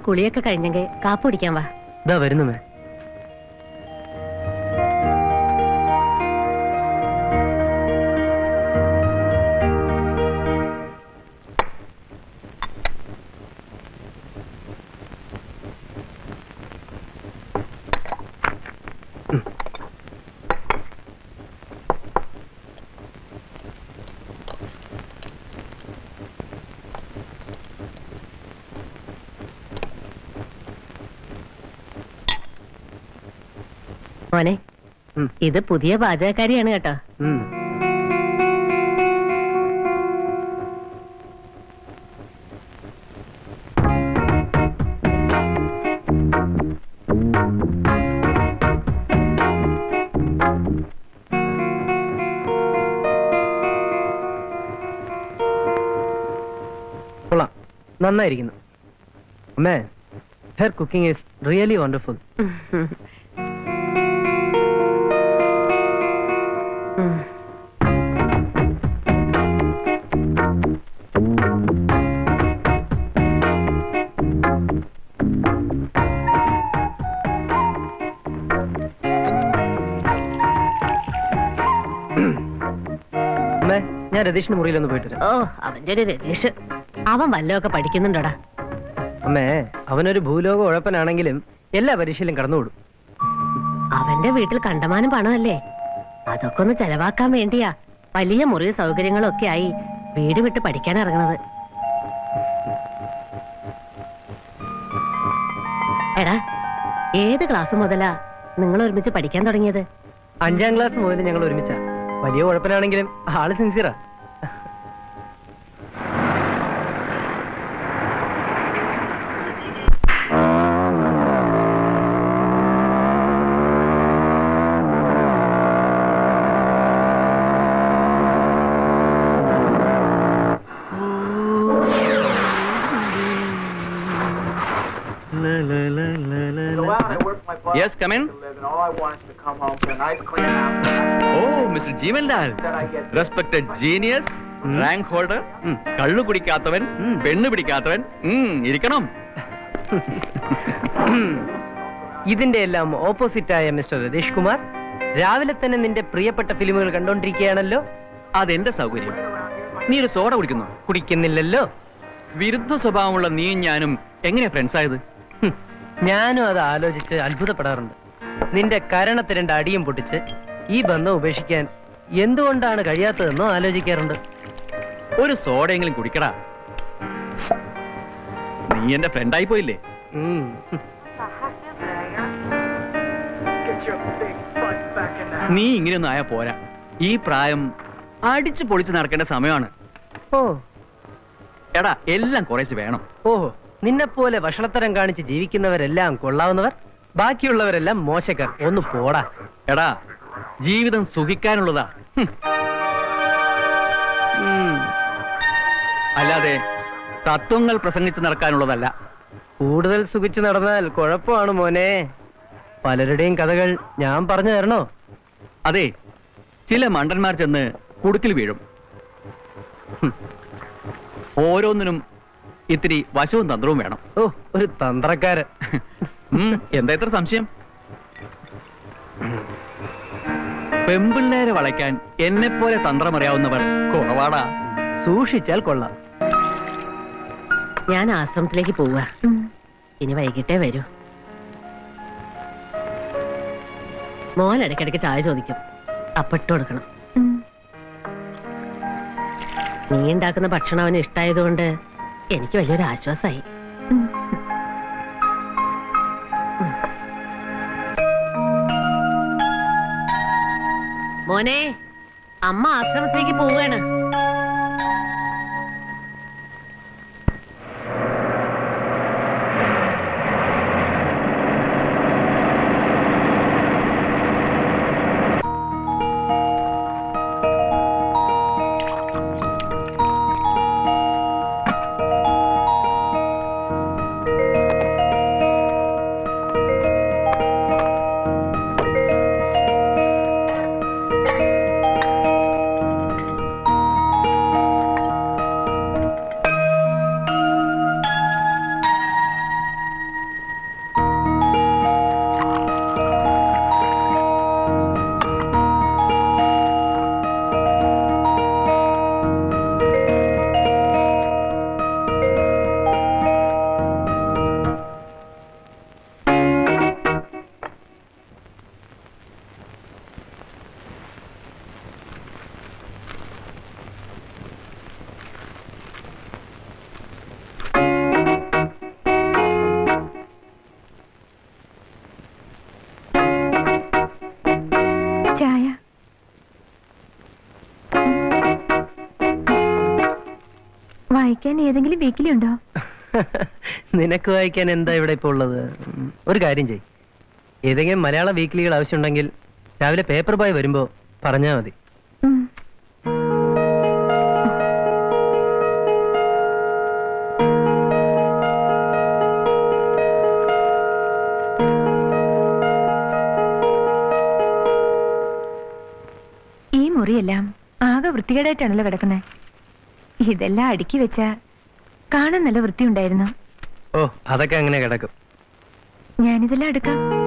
കുളിയൊക്കെ കഴിഞ്ഞെങ്കിൽ കാപ്പ് കുടിക്കാൻ വാ ഇതാ വരുന്നു മേ മോനെ ഉം. ഇത് പുതിയ പാചകക്കാരിയാണ് കേട്ടോ ഉം. കൊള്ളാം നന്നായിരിക്കുന്നു അമ്മേ her cooking is really wonderful ഉം. അമ്മേ ഞാൻ രതീഷിന്റെ മുറിയിലൊന്ന് പോയിട്ട് വരാം ഓ അവന്റെ ഒരു രതീഷ് അവൻ വല്ലതൊക്കെ പഠിക്കുന്നുണ്ടോടാ അമ്മേ അവനൊരു ഭൂലോക ഉഴപ്പനാണെങ്കിലും എല്ലാ പരീക്ഷയിലും കടന്നുകൂടും അവന്റെ വീട്ടിൽ കണ്ടമാനം പണമല്ലേ അതൊക്കെ ഒന്ന് ചെലവാക്കാൻ വേണ്ടിയാ വലിയ മുറി സൗകര്യങ്ങളും ഒക്കെ ആയി വീട് വിട്ട് പഠിക്കാൻ ഇറങ്ങണത് എടാ ഏത് ക്ലാസ് മുതലാ നിങ്ങൾ ഒരുമിച്ച് പഠിക്കാൻ തുടങ്ങിയത് അഞ്ചാം ക്ലാസ് മുതൽ ഞങ്ങൾ ഒരുമിച്ച വലിയ ഉഴപ്പനാണെങ്കിലും ആള് സിൻസിയറാ Yes, come in. And all I want is to come home to a nice clean house. Oh, Mr. Jeevanlal. That I get Respected genius, ഉം. റാങ്ക് ഹോൾഡർ ഉം. കള്ളു കുടിക്കാത്തവൻ ഉം. പെണ്ണ് പിടിക്കാത്തവൻ ഉം, ഇരിക്കണം ഇതിന്റെ എല്ലാം ഓപ്പോസിറ്റ് ആയ മിസ്റ്റർ രതീഷ് കുമാർ രാവിലെ തന്നെ നിന്റെ പ്രിയപ്പെട്ട ഫിലിമുകൾ കണ്ടോണ്ടിരിക്കുകയാണല്ലോ അതെന്റെ സൗകര്യം നീ ഒരു സോഡ കുടിക്കുന്നു കുടിക്കുന്നില്ലല്ലോ വിരുദ്ധ സ്വഭാവമുള്ള നീയും ഞാനും എങ്ങനെയാ ഫ്രണ്ട്സ് ആയത് ഹും, ഞാനും അത് ആലോചിച്ച് അത്ഭുതപ്പെടാറുണ്ട് നിന്റെ കരണത്ത് രണ്ട് അടിയും പൊട്ടിച്ച് ഈ ബന്ധം ഉപേക്ഷിക്കാൻ എന്തുകൊണ്ടാണ് കഴിയാത്തതെന്നോ ആലോചിക്കാറുണ്ട് ഒരു സോഡയെങ്കിലും കുടിക്കടാ നീ എന്റെ ഫ്രണ്ടായി പോയില്ലേ ഉം. Get your big butt back in the house. നീ ഇങ്ങനെയൊന്നും ആയാ പോരാ ഈ പ്രായം അടിച്ചു പൊളിച്ച് നടക്കേണ്ട സമയമാണ് ഓ എടാ എല്ലാം കുറേശ്ശെ വേണം ഓഹോ നിന്നെപ്പോലെ വഷളത്തരം കാണിച്ച് ജീവിക്കുന്നവരെല്ലാം കൊള്ളാവുന്നവർ ബാക്കിയുള്ളവരെല്ലാം മോശക്കാർ ഒന്ന് പോടാ എടാ ജീവിതം സുഖിക്കാനുള്ളതാ ഹും. ഉം. അല്ലാതെ തത്വങ്ങൾ പ്രസംഗിച്ച് നടക്കാനുള്ളതല്ല കൂടുതൽ സുഖിച്ച് നടന്നാൽ കുഴപ്പമാണ് മോനെ പലരുടെയും കഥകൾ ഞാൻ പറഞ്ഞു തരണോ അതെ ചില മണ്ടന്മാർ ചെന്ന് കുടുക്കിൽ വീഴും ഹും. ഓരോന്നിനും ഇത്തിരി വശവും തന്ത്രവും വേണം ഓ ഒരു തന്ത്രക്കാരൻ ഉം, എന്താ ഇത്ര സംശയം പെമ്പിള്ളേരെ വളയ്ക്കാൻ എന്നെ പോലെ തന്ത്രമറിയാവുന്നവർ കുറവാടാ സൂക്ഷിച്ചാൽ കൊള്ളാം ഞാൻ ആശ്രമത്തിലേക്ക് പോവുക ഇനി വൈകിട്ടേ വരൂ മോൻ ഇടയ്ക്കിടയ്ക്ക് ചായ ചോദിക്കും അപ്പിട്ട് കൊടുക്കണം നീ ഉണ്ടാക്കുന്ന ഭക്ഷണം അവന് ഇഷ്ടായതുകൊണ്ട് എനിക്ക് വലിയൊരു ആശ്വാസമായി മോനെ അമ്മ ആശ്രമത്തിലേക്ക് പോവുകയാണ് ചായ വായിക്കാൻ ഏതെങ്കിലും വീക്കിലി ഉണ്ടോ നിനക്ക് വായിക്കാൻ എന്താ ഇവിടെ ഇപ്പോൾ ഉള്ളത് ഉം, ഒരു കാര്യം ചെയ് ഏതെങ്കിലും മലയാള വീക്കിലികൾ ആവശ്യമുണ്ടെങ്കിൽ രാവിലെ പേപ്പർ ബോയ് വരുമ്പോ പറഞ്ഞാൽ മതി ഉം. ഈ മുറിയെല്ലാം ആകെ വൃത്തികേടായിട്ടാണല്ലോ കിടക്കുന്നത് ഇതെല്ലാം അടുക്കി വെച്ച കാണാൻ നല്ല വൃത്തിയുണ്ടായിരുന്നു ഓ അതൊക്കെ അങ്ങനെ കിടക്കും ഞാനിതെല്ലാം എടുക്കാം